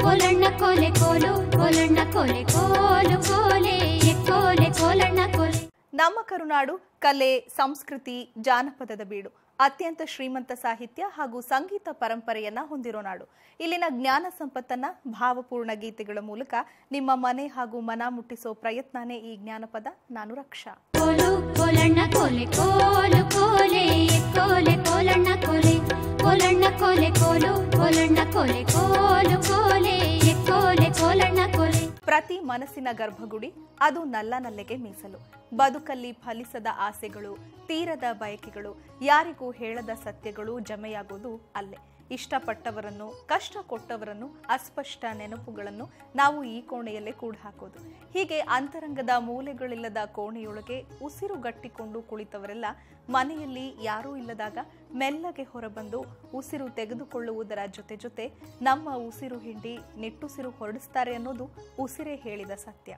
ಕೋಲಣ್ಣ ಕೋಲೆ ಕೋಲು ಕೋಲಣ್ಣ ಕೋಲೆ ಕೋಲು ಕೋಲೆ ಕೋಲೆ ಕೋಲಣ್ಣ ಕೋಲೆ ನಮ್ಮ ಕರುನಾಡು ಕಲೆ ಸಂಸ್ಕೃತಿ ಜಾನಪದದ ಬೀಡು ಅತ್ಯಂತ ಶ್ರೀಮಂತ ಸಾಹಿತ್ಯ ಹಾಗೂ ಸಂಗೀತ ಪರಂಪರೆಯನ್ನ ಹೊಂದಿರೋ ನಾಡು ಇಲ್ಲಿನ ಜ್ಞಾನ ಸಂಪತ್ತನ್ನ ಭಾವಪೂರ್ಣ ಗೀತೆಗಳ ಮೂಲಕ ನಿಮ್ಮ ಮನೆ ಹಾಗೂ ಮನ ಮುಟ್ಟಿಸೋ ಪ್ರಯತ್ನನೇ ಈ ಜ್ಞಾನಪದ ನಾನು ರಕ್ಷಾ ಕೋಲು ಕೋಲಣ್ಣ ಕೋಲೆ ಕೋಲು ಕೋಲೆ ಕೋಲೆ ಕೋಲಣ್ಣ ಕೋಲೆ ಕೋಲಣ್ಣ ಕೋಲೆ ಕೋಲು ಕೋಲಣ್ಣ ಕೋಲೆ ಕೋಲು ಕೋಲೆ ಕೋಲೆ ಕೋಲಣ್ಣ ಕೋಲೆ ಪ್ರತಿ ಮನಸ್ಸಿನ ಗರ್ಭಗುಡಿ ಅದು ನಲ್ಲ ನಲ್ಲೆಗೆ ಮೀಸಲು ಬದುಕಲ್ಲಿ ಫಲಿಸದ ಆಸೆಗಳು ತೀರದ ಬಯಕೆಗಳು ಯಾರಿಗೂ ಹೇಳದ ಸತ್ಯಗಳು ಜಮೆಯಾಗೋದು ಅಲ್ಲೇ ಇಷ್ಟಪಟ್ಟವರನ್ನು ಕಷ್ಟ ಕೊಟ್ಟವರನ್ನು ಅಸ್ಪಷ್ಟ ನೆನಪುಗಳನ್ನು ನಾವು ಈ ಕೋಣೆಯಲ್ಲೇ ಕೂಡ ಹಾಕೋದು ಹೀಗೆ ಅಂತರಂಗದ ಮೂಲೆಗಳಿಲ್ಲದ ಕೋಣೆಯೊಳಗೆ ಉಸಿರು ಗಟ್ಟಿಕೊಂಡು ಕುಳಿತವರೆಲ್ಲ ಮನೆಯಲ್ಲಿ ಯಾರೂ ಇಲ್ಲದಾಗ ಮೆಲ್ಲಗೆ ಹೊರಬಂದು ಉಸಿರು ತೆಗೆದುಕೊಳ್ಳುವುದರ ಜೊತೆ ಜೊತೆ ನಮ್ಮ ಉಸಿರು ಹಿಂಡಿ ನಿಟ್ಟುಸಿರು ಹೊರಡಿಸ್ತಾರೆ ಅನ್ನೋದು ಉಸಿರೇ ಹೇಳಿದ ಸತ್ಯ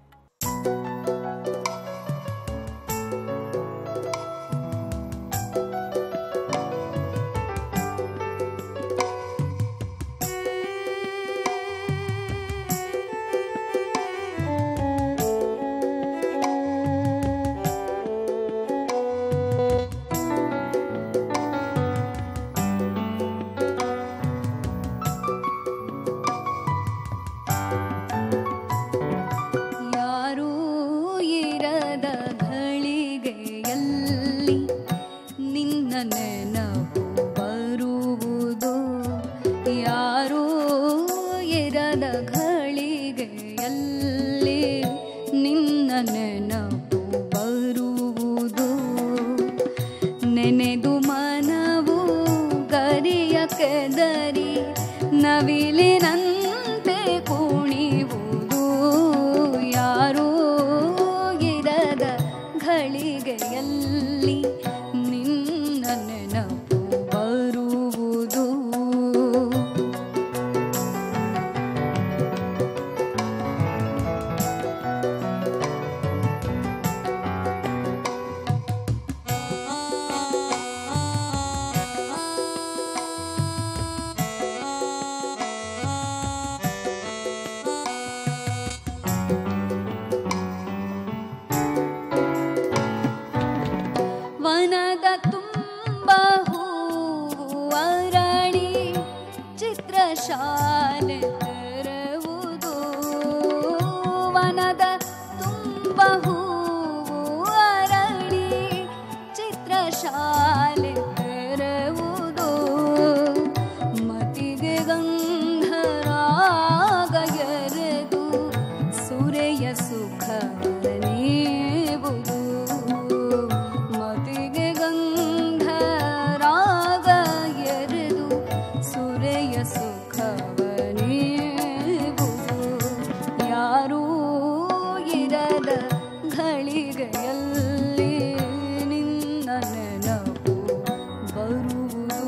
ಯಾರೂ ಇರದ ಘಳಿಗೆಯಲ್ಲಿ ನಿನ್ನ ನೆನಪು ಬರುವುದು ಯಾರೂ ಇರದ ಘಳಿಗೆಯಲ್ಲಿ ನಿನ್ನ ನೆನಪು ಬರುವುದು ನೆನೆದು ಮನವು ಗರಿಯ ಕೆದರಿ ನವಿಲಿನಂತೆ ಕುಣಿಯುವುದು ಯಾರೂ ಇರದ ಘಳಿಗೆಯಲ್ಲಿ ನಿನ್ನ ನೆನಪು ಬರುವುದು ವನದ ತುಂಬ ಹೂವು ಅರಳಿ ಚಿತ್ರಶಾಲೆ ತೆರೆವುದು ವನದ ತುಂಬ ಹೂವು ಅರಳಿ ಚಿತ್ರಶಾಲೆ ತೆರೆವುದು ಮತಿಗೆ ಗಂಧರಾಗ ಎರೆದು ಸುರೆಯ ಸುಖ ನೀವುದು ಮತಿಗೆ ಗಂಧ ರಾಗ ಎರೆದು ಸುರೆಯ ಸುಖವನೇವುದು ಯಾರೂ ಇರದ ಘಳಿಗೆಯಲ್ಲಿ ನಿನ್ನ ನೆನಪು ಬರುವುದು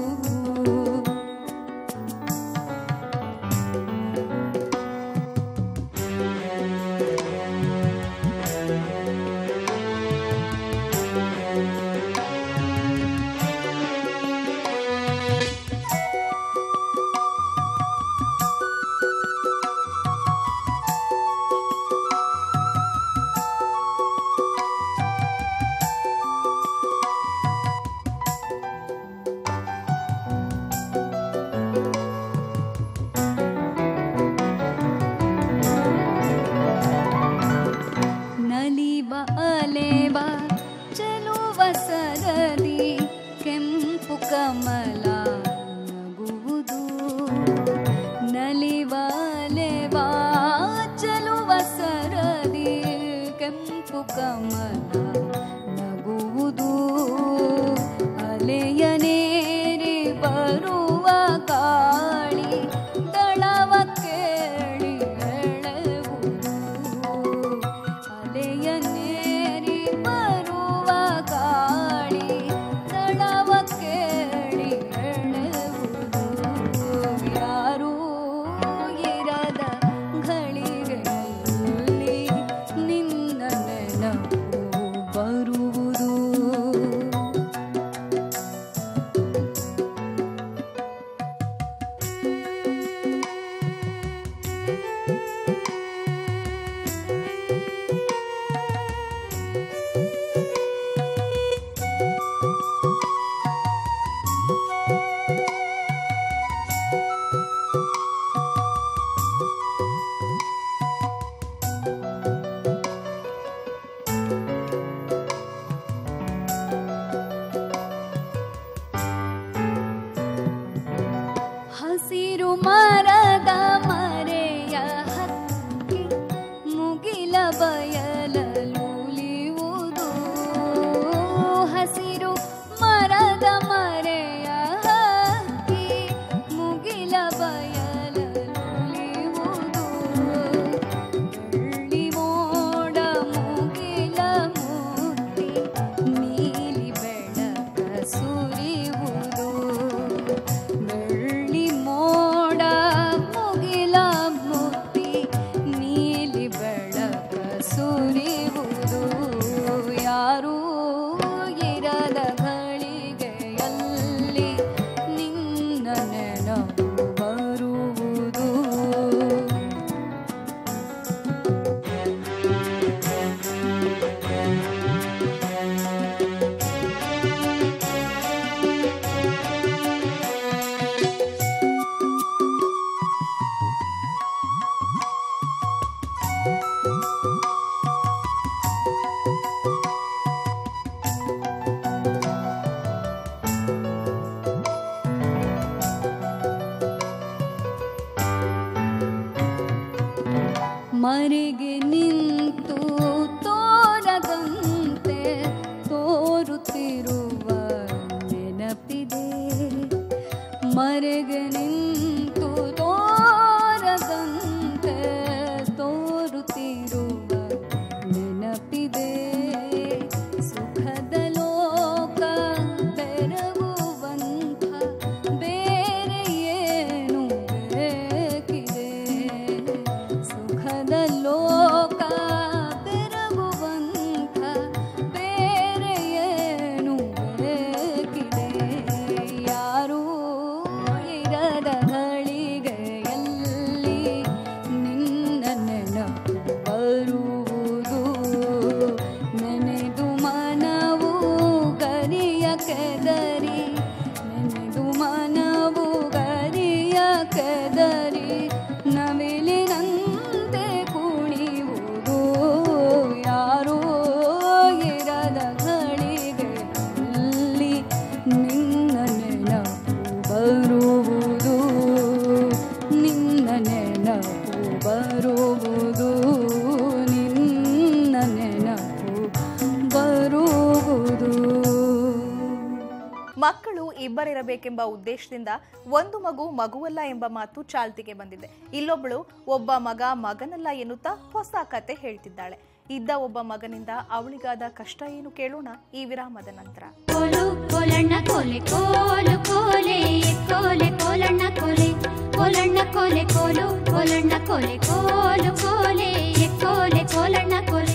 ನಲಿವ ಅಲೆವ ಚೆಲುವ ಸರದಿ ಕೆಂಪು ಕಮಲ ನಗುವುದು ನಲಿವ ಅಲೆವ ಚೆಲುವ ಸರದಿ ಕೆಂಪು ಕಮಲ ನಗುವುದು ಅಲೆಯ ನೇರಿ ಬರುವ ಗಾಳಿ ದಳವ ಕೇಳಿ ಎಳೆವುದು ಅಲೆಯ ನೇರಿ ಬರುವ ಗಾಳಿ ದಳವ ಕೇಳಿ ಎಳೆವುದು ಯಾರೂ ಇರದ ಘಳಿಗೆಯಲ್ಲಿ ನಿನ್ನ ನೆನಪು ಹಸಿರು ಮರದ ಮರೆಯ ಹಕ್ಕಿ ಮುಗಿಲ ಬಯಲಲುಲಿಯುವುದು ಹಸಿರು ಮರದ ಮರೆಯ ಹಕ್ಕಿ ಮುಗಿಲ ಬಯಲಲುಲಿಯುವುದು ಬೆಳ್ಳಿ ಮೋಡ ಮುಗಿಲ ಮುಟ್ಟಿ ನೀಲಿ ಬೆಳಕ ಸುರಿಯುವುದು ಬೆಳ್ಳಿ ಮೋಡ ಮುಗಿಲ ಮುಟ್ಟಿ ನೀಲಿ ಬೆಳಕ ಸುರಿಯುವುದು ಯಾರೂ ಇರದ ಘಳಿಗೆಯಲ್ಲಿ ನಿನ್ನ ನೆನಪು ಬರುವುದು ಮರೆಗೆ ನಿಂತು ತೋರದಂತೆ ತೋರುತ್ತಿರುವ ನೆನಪಿದೆ ಮರೆಗೆ ನಿಂತು ತೋರದಂತೆ ತೋರುತ್ತಿರುವ ನೆನಪಿದೆ ಸುಖದ ಲೋಕ ಬೆರಗುವಂಥ ಬೇರೆ ಏನು ಬೇಕಿದೆ ಸುಖದ ಲೋಕ ಬೆರಗುವಂಥ ಬೇರೆ ಏನು ಬೇಕಿದೆ ಯಾರೂ ಇರದ ಘಳಿಗೆಯಲ್ಲಿ ನಿನ್ನ ನೆನಪು ಬರುವುದು ನೆನೆದು ಮನವು ಗರಿಯ ಕೆದರಿ ನೆನೆದು ಮನವು ಗರಿಯ ಕೆದರಿ ನವಿಲಿನಂತೆ ಕುಣಿಯುವುದು ಯಾರೋ ಇರದ ಘಳಿಗೆಯಲ್ಲಿ ನಿನ್ನ ನೆನಪು ಬರುವುದು ನಿನ್ನ ನೆನಪು ಬರುವುದು ನಿನ್ನ ನೆನಪು ಬರುವುದು ಮಕ್ಕಳು ಇಬ್ಬರಿರಬೇಕೆಂಬ ಉದ್ದೇಶದಿಂದ ಒಂದು ಮಗು ಮಗುವಲ್ಲ ಎಂಬ ಮಾತು ಚಾಲ್ತಿಗೆ ಬಂದಿದೆ ಇಲ್ಲೊಬ್ಬಳು ಒಬ್ಬ ಮಗ ಮಗನಲ್ಲ ಎನ್ನುತ್ತಾ ಹೊಸ ಕತೆ ಹೇಳ್ತಿದ್ದಾಳೆ ಇದ್ದ ಒಬ್ಬ ಮಗನಿಂದ ಅವಳಿಗಾದ ಕಷ್ಟ ಏನು ಕೇಳೋಣ ಈ ವಿರಾಮದ ನಂತರ ಕೋಲು ಕೋಲಣ್ಣ ಕೋಲೆ ಕೋಲು ಕೋಲೆ ಕೋಲೆ ಕೋಲಣ್ಣ ಕೋಲೆ ಕೋಲಣ್ಣ ಕೋಲೆ ಕೋಲು ಕೋಲಣ್ಣ ಕೋಲೆ ಕೋಲು ಕೋಲೆ ಕೋಲೆ ಕೋಲಣ್ಣ ಕೋಲೆ